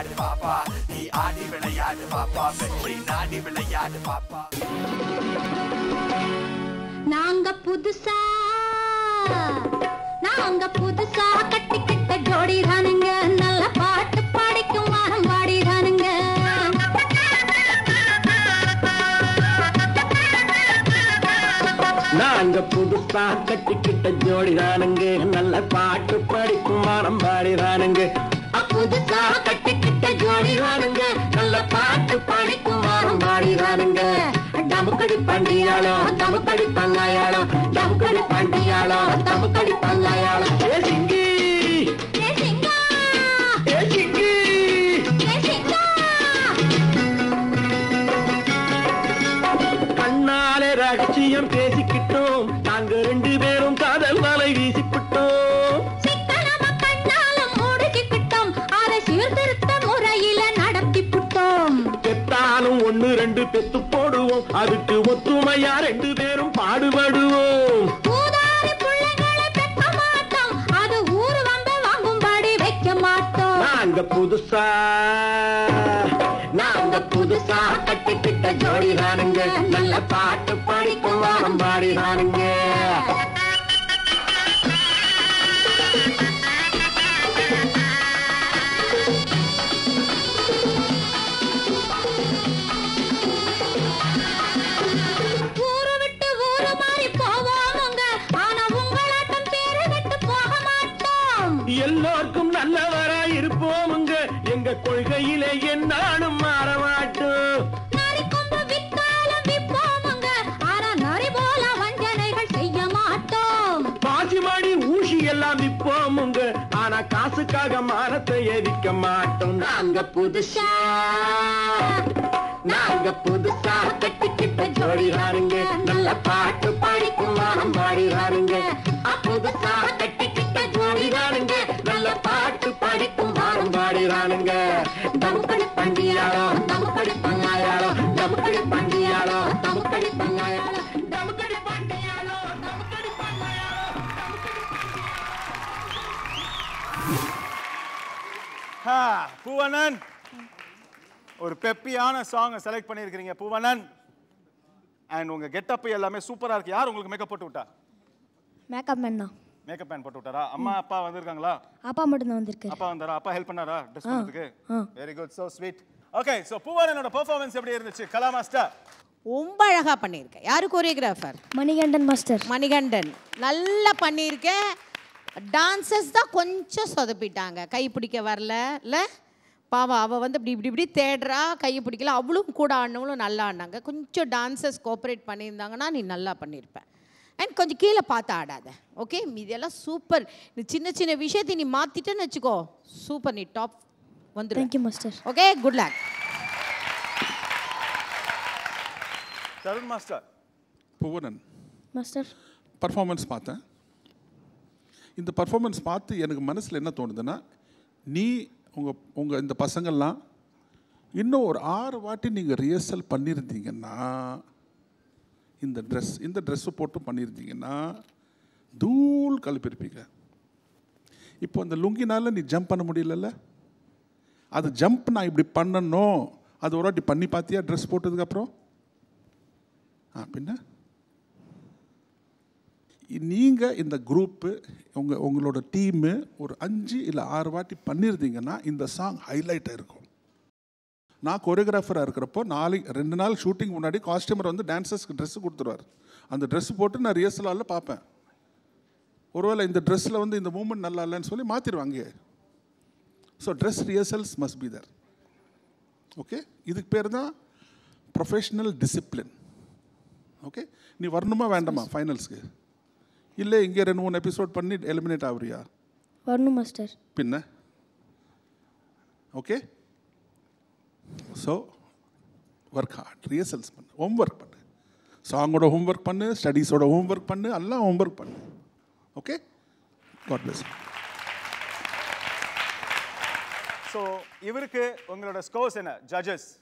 விளையாடு பாப்பா நீ ஆடி விளையாடு பாப்பா வெற்றி நாடி விளையாடு பாப்பா நாங்க புதுசா நாங்க புதுசா கட்டிக்கிட்ட ஜோடி தானுங்க நல்ல பாட்டு பாடிக்கும் வாரம் பாடி தானுங்க நாங்க புதுசா கட்டிக்கிட்ட ஜோடி தானுங்க நல்ல பாட்டு படிக்கும் வானம் பாடி தானுங்க புதுசா கட்டிக்கிட்ட ஜோடி தானுங்க நல்ல பாட்டு படிக்கும் வானம் பாடி தானுங்க டமுக்கடி பண்டியாளோ டமுக்கடி பங்காயாளோ டமுக்கடி பண்டியாளோ டமுக்கடி பங்காயாளோ ஏ சிங்கி ஏ சிங்கா ஏ சிங்கி ஏ சிங்கா கண்ணாலே ரகசியம் பேசிக்கிட்டோம் நாங்க ரெண்டு பேரும் காதல் வலை வீசிக்கிட்டோம் சிக்கனமா கண்ணாலும் மூடிக்கிட்டோம் அதை சீர்திருத்த முறையில நடத்தி புட்டோம் பெத்தாலும் ஒண்ணு ரெண்டு பெத்து போடுவோம் அதுக்கு ஒத்துமையா ரெண்டு பேரும் பாடுபடுவோம் ஊதாரி பிள்ளைங்களை பெக்க மாட்டோம் அது ஊர் வம்ப வாங்கும்படி வைக்க மாட்டோம் நாங்க புதுசா நாங்க புதுசா கட்டிக்கிட்ட ஜோடி தானுங்க நல்ல பாட்டு படிக்கும் வாரம் பாடி தானுங்க ஊரு விட்டு ஊரு மாறி போவோமுங்க ஆனா உங்களாட்டம் பேரு விட்டு போக மாட்டோம் எல்லோருக்கும் நல்லவரா இருப்போமுங்க எங்க கொள்கையிலே என்னாலும் மாற மாட்டோம் நரி கொம்பு வித்தாலும் விப்போமுங்க ஆனா நரி போல வஞ்சனைகள் செய்ய மாட்டோம் பாசிமணி ஊசி எல்லாம் விப்போமுங்க ஆனா காசுக்காக மானத்தை எரிக்க மாட்டோம் நாங்க புதுசா நாங்க புதுசா கட்டிக்கிட்ட ஜோடிதாருங்க நல்ல பாட்டு பாடிக்கும் வாரம் பாடிதாருங்க புதுசா கட்டிக்கிட்ட ஜோடிதாருங்க நல்ல பாட்டு பாடிக்கும் வாரம் பாடிதானுங்க தமுக்கடி பண்டியாளோ தமுக்கடி பங்காயாளோ தமுக்கடி பண்டியாளோ தமுக்கடி பங்காயாளோ தமுக்கடி பண்டியாளோ தமுக்கடி பங்காயாளோ ஹா, பூவண்ணன் ஒரு பெப்பியான சாங்கை செலக்ட் பண்ணியிருக்கிறீங்க பூவண்ணன் அண்ட் உங்க கெட்டப் எல்லாமே சூப்பரா இருக்கு யார் உங்களுக்கு மேக்கப் போட்டு விட்டா மேக்கப் மேன் தான் மேக்கப் மேன் போட்டு விட்டாரா அம்மா அப்பா வந்திருக்காங்களா அப்பா மட்டும் தான் வந்திருக்காரு அப்பா வந்தாரா அப்பா ஹெல்ப் பண்ணாரா ட்ரெஸ் பண்ணுறதுக்கு ஆ. Very good so sweet okay so பூவண்ணனோட பெர்ஃபார்மன்ஸ் எப்படி இருந்துச்சு கலா மாஸ்டர் ரொம்ப அழகா பண்ணியிருக்கேன் யாரு கோரியோகிராஃபர் மணிகண்டன் மாஸ்டர் மணிகண்டன் நல்லா பண்ணியிருக்கேன் டான்சஸ் தான் கொஞ்சம் சொதப்பிட்டாங்க கை பிடிக்க வரல இல்லை பாவம் அவள் வந்து இப்படி இப்படி இப்படி தேடுறா கையை பிடிக்கல அவளும் கூட ஆடினவங்களும் நல்லா ஆடினாங்க கொஞ்சம் டான்சஸ் கோஆப்ரேட் பண்ணியிருந்தாங்கன்னா நீ நல்லா பண்ணியிருப்ப அண்ட் கொஞ்சம் கீழே பார்த்து ஆடாத ஓகே இதெல்லாம் சூப்பர் நீ சின்ன சின்ன விஷயத்தை நீ மாற்றிட்டேன்னு வச்சுக்கோ சூப்பர் நீ டாப் வந்துடும் thank you master okay good luck Tarun master Bhuvanan master performance பார்த்தேன் இந்த பர்ஃபார்மன்ஸ் பார்த்து எனக்கு மனசில் என்ன தோணுதுன்னா நீ உங்கள் உங்கள் இந்த பசங்கள்லாம் இன்னும் ஒரு ஆறு வாட்டி நீங்கள் ரிஹர்சல் பண்ணியிருந்தீங்கன்னா இந்த ட்ரெஸ் இந்த ட்ரெஸ்ஸு போட்டு பண்ணியிருந்தீங்கன்னா தூள் கழுப்பிருப்பீங்க இப்போ அந்த லுங்கினால நீ ஜம்ப் பண்ண முடியலல்ல அது ஜம்ப் நான் இப்படி பண்ணணும் அது ஒரு வாட்டி பண்ணி பார்த்தியா ட்ரெஸ் போட்டதுக்கப்புறம் ஆ பின்ன நீங்கள் இந்த குரூப்பு உங்கள் உங்களோட டீமு ஒரு அஞ்சு இல்லை ஆறு வாட்டி பண்ணியிருந்தீங்கன்னா இந்த சாங் ஹைலைட்டாக இருக்கும் நான் கொரியோகிராஃபராக இருக்கிறப்போ நாளைக்கு ரெண்டு நாள் ஷூட்டிங் முன்னாடி காஸ்டியூமர் வந்து டான்சர்ஸ்க்கு ட்ரெஸ்ஸு கொடுத்துருவார் அந்த ட்ரெஸ் போட்டு நான் ரிஹர்சல் ஹாலில் பார்ப்பேன் ஒருவேளை இந்த ட்ரெஸ்ஸில் வந்து இந்த மூமெண்ட் நல்லா இல்லைன்னு சொல்லி மாற்றிடுவாங்க so dress rehearsals must be there okay இதுக்கு பேர் தான் ப்ரொஃபஷ்னல் டிசிப்ளின் ஓகே நீ வரணுமா வேண்டாமா ஃபைனல்ஸ்க்கு இல்லை இங்கே ரெண்டு மூணு எபிசோட் பண்ணி எலிமினேட் ஆகுறியா வரணும் மாஸ்டர் பின்ன okay so work hard rehearsals பண்ணு ஹோம் ஒர்க் பண்ணு சாங்கோட ஹோம் ஒர்க் பண்ணு ஸ்டடீஸோட ஹோம் ஒர்க் பண்ணு எல்லாம் ஹோம் ஒர்க் பண்ணு ஓகே காட் பிளஸ் ஸோ இவருக்கு உங்களோட ஸ்கோர்ஸ் என்ன ஜட்ஜஸ்